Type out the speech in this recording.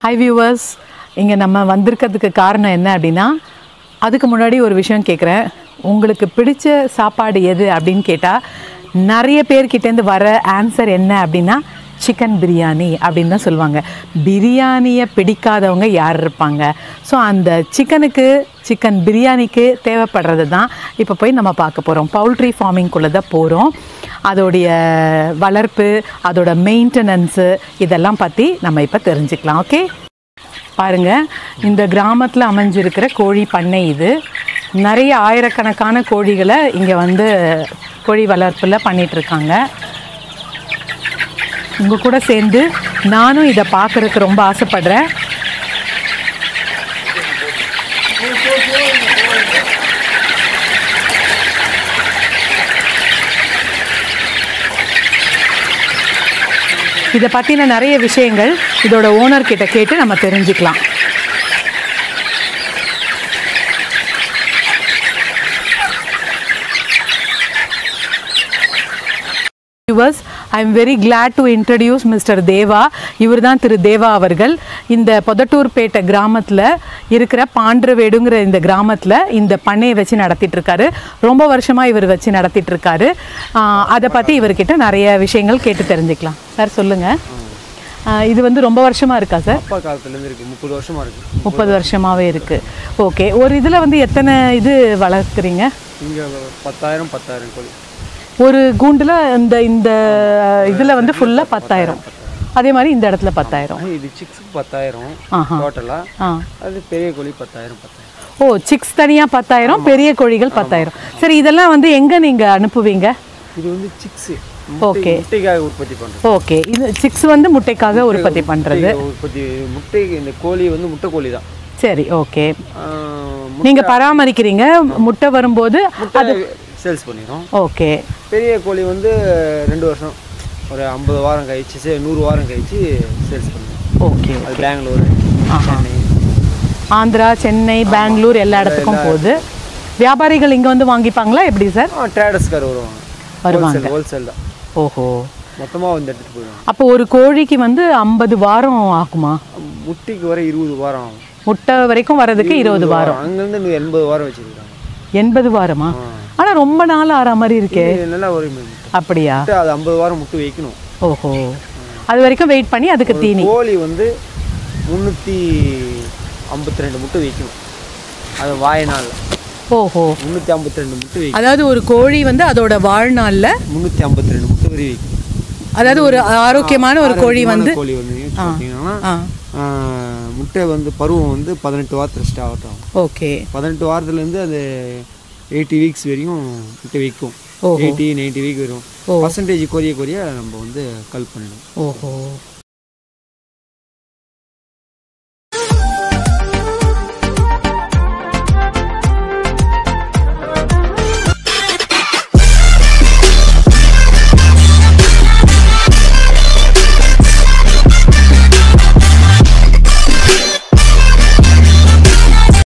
High viewers இங்கே நம்ம வந்திருக்கிறதுக்கு காரணம் என்ன அப்படின்னா அதுக்கு முன்னாடி ஒரு விஷயம் கேட்குறேன் உங்களுக்கு பிடிச்ச சாப்பாடு எது அப்படின்னு கேட்டால் நிறைய பேர்கிட்டேருந்து வர ஆன்சர் என்ன அப்படின்னா சிக்கன் பிரியாணி அப்படின்னு தான் சொல்லுவாங்க பிரியாணியை பிடிக்காதவங்க யார் இருப்பாங்க ஸோ அந்த சிக்கனுக்கு சிக்கன் பிரியாணிக்கு தேவைப்படுறது தான் இப்போ போய் நம்ம பார்க்க போகிறோம் பவுல்ட்ரி ஃபார்மிங்குள்ளே தான் போகிறோம் அதோடைய வளர்ப்பு அதோட மெயின்டெனன்ஸு இதெல்லாம் பற்றி நம்ம இப்போ தெரிஞ்சுக்கலாம் ஓகே பாருங்க இந்த கிராமத்தில் அமைஞ்சிருக்கிற கோழி பண்ணை இது நிறைய ஆயிரக்கணக்கான கோழிகளை இங்கே வந்து கோழி வளர்ப்பில் பண்ணிட்டு இருக்காங்க உங்கள் கூட சேர்ந்து நானும் இதை பார்க்குறதுக்கு ரொம்ப ஆசைப்படுறேன் இதை பற்றின நிறைய விஷயங்கள் இதோட ஓனர் கிட்ட கேட்டு நம்ம தெரிஞ்சுக்கலாம் viewers I am very glad to introduce mister Deva இவர் தான் திரு தேவா அவர்கள் இந்த பொதட்டூர்பேட்டை கிராமத்தில் இருக்கிற பாண்டரவேடுங்கிற இந்த கிராமத்தில் இந்த பண்ணையை வச்சு நடத்திட்டு இருக்காரு ரொம்ப வருஷமாக இவர் வச்சு நடத்திட்டு இருக்காரு ஆஹ் அதை பற்றி இவர்கிட்ட நிறைய விஷயங்கள் கேட்டு தெரிஞ்சுக்கலாம் சார் சொல்லுங்கள் இது வந்து ரொம்ப வருஷமாக இருக்கா சார் அப்பா காலத்துலேருந்து இருக்குது முப்பது வருஷமாக இருக்குது முப்பது வருஷமாகவே இருக்குது ஓகே ஒரு இதில் வந்து எத்தனை இது வளர்க்குறீங்க இங்கே பத்தாயிரம் பத்தாயிரம் கோழி ஒரு கூண்டில் இந்த இந்த இதில் வந்து ஃபுல்லாக பத்தாயிரம் அதே மாதிரி இந்த இடத்துல பத்தாயிரம் ஆனா, இது சிக்ஸுக்கு பத்தாயிரம் ஆஹா. டோட்டலாக ஆ அது பெரிய கோழி பத்தாயிரம் பத்தாயிரம் ஓ சிக்ஸ் தனியாக பத்தாயிரம் பெரிய கோழிகள் பத்தாயிரம் சரி இதெல்லாம் வந்து எங்கே நீங்கள் அனுப்புவீங்க இது வந்து சிக்ஸு Okay. முட்டைக்காக உற்பத்தி பண்ணுறது ஓகே இது சிக்ஸ் வந்து முட்டைக்காக உற்பத்தி பண்ணுறது உற்பத்தி முட்டை இந்த கோழி வந்து முட்டை கோழி தான் சரி ஓகே ஆஹ், நீங்கள் பராமரிக்கிறீங்க முட்டை வரும்போது முட்டை சேல்ஸ் பண்ணிடும் ஓகே பெரிய கோழி வந்து ரெண்டு வருஷம் ஒரு ஐம்பது வாரம் கழிச்சு சரி நூறு வாரம் கழிச்சு சேல்ஸ் பண்ணுவோம் ஓகே அது பெங்களூர் ஆஹா. சென்னை ஆந்திரா சென்னை பெங்களூர் எல்லா இடத்துக்கும் போகுது வியாபாரிகள் இங்கே வந்து வாங்கிப்பாங்களா எப்படி சார் ஆ ட்ரேடர்ஸ்கார் வருவாங்க வருவாங்க. ஹோல்சேல் ஹோல்சேல் தான் ஓஹோ மொத்தமாக வந்து எடுத்துகிட்டு போயிடுவாங்க அப்போ ஒரு கோழிக்கு வந்து ஐம்பது வாரம் ஆகுமா முட்டைக்கு வர இருபது வாரம் ஆகும் முட்டை வரைக்கும் வர்றதுக்கு இருபது வாரம் அங்கேருந்து இன்னும் எண்பது வாரம் வச்சுருக்காங்க எண்பது வாரமா ஆனால் ரொம்ப நாள் ஆற மாதிரி இருக்கே நல்லா ஒரு முட்டை அப்படியா அது ஐம்பது வாரம் முட்டை வைக்கணும் ஓஹோ அது வரைக்கும் வெயிட் பண்ணி அதுக்கு தீனி கோழி வந்து முந்நூற்றி ஐம்பத்தி ரெண்டு முட்டை வைக்கணும் அது வாய்நாள் ஓஹோ முந்நூற்றி ஐம்பத்தி ரெண்டு முட்டை வைக்கணும் அதாவது ஒரு கோழி வந்து அதோட வாழ்நாளில் முந்நூற்றி ஐம்பத்தி ரெண்டு முட்டை வரை வைக்கணும் அதாவது ஒரு ஆரோக்கியமான ஒரு கோழி ஆரோக்கியமான வந்து கோழி வந்து பார்த்தீங்கன்னா ஆ ஆ, முட்டை வந்து பருவம் வந்து பதினெட்டு வாரத்தில் ஸ்டார்ட் ஆகும் ஓகே பதினெட்டு வாரத்துலேருந்து அது எயிட்டி வீக்ஸ் வரையும் முட்டை வைக்கும் ஓஹோ. எயிட்டி நைன்ட்டி வீக் வரும் பர்சன்டேஜ் குறைய குறைய நம்ம வந்து கல் பண்ணிடும் ஓஹோ